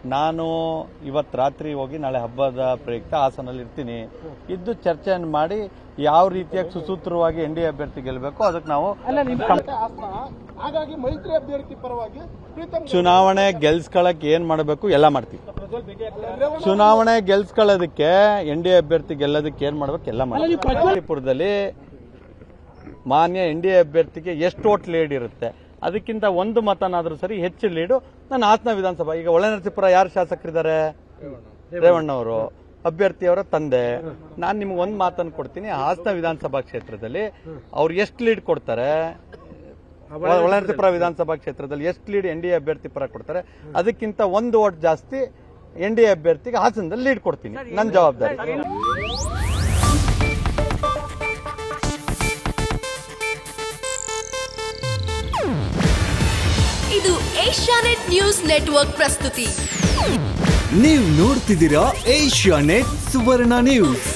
ನಾನು ಇವತ್ತು ರಾತ್ರಿ ಹೋಗಿ ನಾಳೆ ಹಬ್ಬದ ಪ್ರಯುಕ್ತ ಹಾಸನಲ್ಲಿ ಇರ್ತೀನಿ ಇದ್ದು ಚರ್ಚೆಯನ್ನು ಮಾಡಿ ಯಾವ ರೀತಿಯಾಗಿ ಸುಸೂತ್ರವಾಗಿ ಎನ್ ಡಿ ಎ ಅಭ್ಯರ್ಥಿ ಗೆಲ್ಲಬೇಕು ಅದಕ್ಕೆ ನಾವು ಹಾಸನ ಹಾಗಾಗಿ ಮೈತ್ರಿ ಅಭ್ಯರ್ಥಿ ಪರವಾಗಿ ಪ್ರೀತಮ್ ಚುನಾವಣೆ ಗೆಲ್ಸ್ಕೊಳಕ್ ಏನ್ ಮಾಡಬೇಕು ಎಲ್ಲ ಮಾಡ್ತೀವಿ ಚುನಾವಣೆ ಗೆಲ್ಸ್ಕೊಳ್ಳೋದಕ್ಕೆ ಎನ್ ಡಿ ಎ ಅಭ್ಯರ್ಥಿ ಗೆಲ್ಲೋದಕ್ಕೆ ಏನ್ ಮಾಡ್ಬೇಕು ಎಲ್ಲ ಮಾಡ್ತೀವಿ ಪುರದಲ್ಲಿ ಮಾನ್ಯ ಎನ್ ಡಿ ಎ ಅಭ್ಯರ್ಥಿಗೆ ಎಷ್ಟು ಓಟ್ ಲೀಡ್ ಇರುತ್ತೆ ಅದಕ್ಕಿಂತ ಒಂದು ಮತನಾದ್ರೂ ಸರಿ ಹೆಚ್ಚು ಲೀಡು ನಾನು ಹಾಸನ ವಿಧಾನಸಭಾ ಈಗ ಒಳನರಸೀಪುರ ಯಾರು ಶಾಸಕರಿದ್ದಾರೆ ರೇವಣ್ಣವರು ಅಭ್ಯರ್ಥಿಯವರ ತಂದೆ ನಾನು ನಿಮ್ಗೆ ಒಂದು ಮಾತನ್ನು ಕೊಡ್ತೀನಿ ಹಾಸನ ವಿಧಾನಸಭಾ ಕ್ಷೇತ್ರದಲ್ಲಿ ಅವ್ರು ಎಷ್ಟು ಲೀಡ್ ಕೊಡ್ತಾರೆ ಒಳನರಸೀಪುರ ವಿಧಾನಸಭಾ ಕ್ಷೇತ್ರದಲ್ಲಿ ಎಷ್ಟು ಲೀಡ್ ಎನ್ ಡಿ ಎ ಅಭ್ಯರ್ಥಿ ಪರ ಕೊಡ್ತಾರೆ ಅದಕ್ಕಿಂತ ಒಂದು ಓಟ್ ಜಾಸ್ತಿ ಎನ್ ಡಿ ಎ ಅಭ್ಯರ್ಥಿಗೆ ಹಾಸನದಲ್ಲಿ ಲೀಡ್ ಕೊಡ್ತೀನಿ ನನ್ನ ಜವಾಬ್ದಾರಿ ಇದು ಏಷ್ಯಾನೆಟ್ ನ್ಯೂಸ್ ನೆಟ್ವರ್ಕ್ ಪ್ರಸ್ತುತಿ ನೀವು ನೋಡ್ತಿದ್ದೀರಾ ಏಷ್ಯಾ ನೆಟ್ ಸುವರ್ಣ ನ್ಯೂಸ್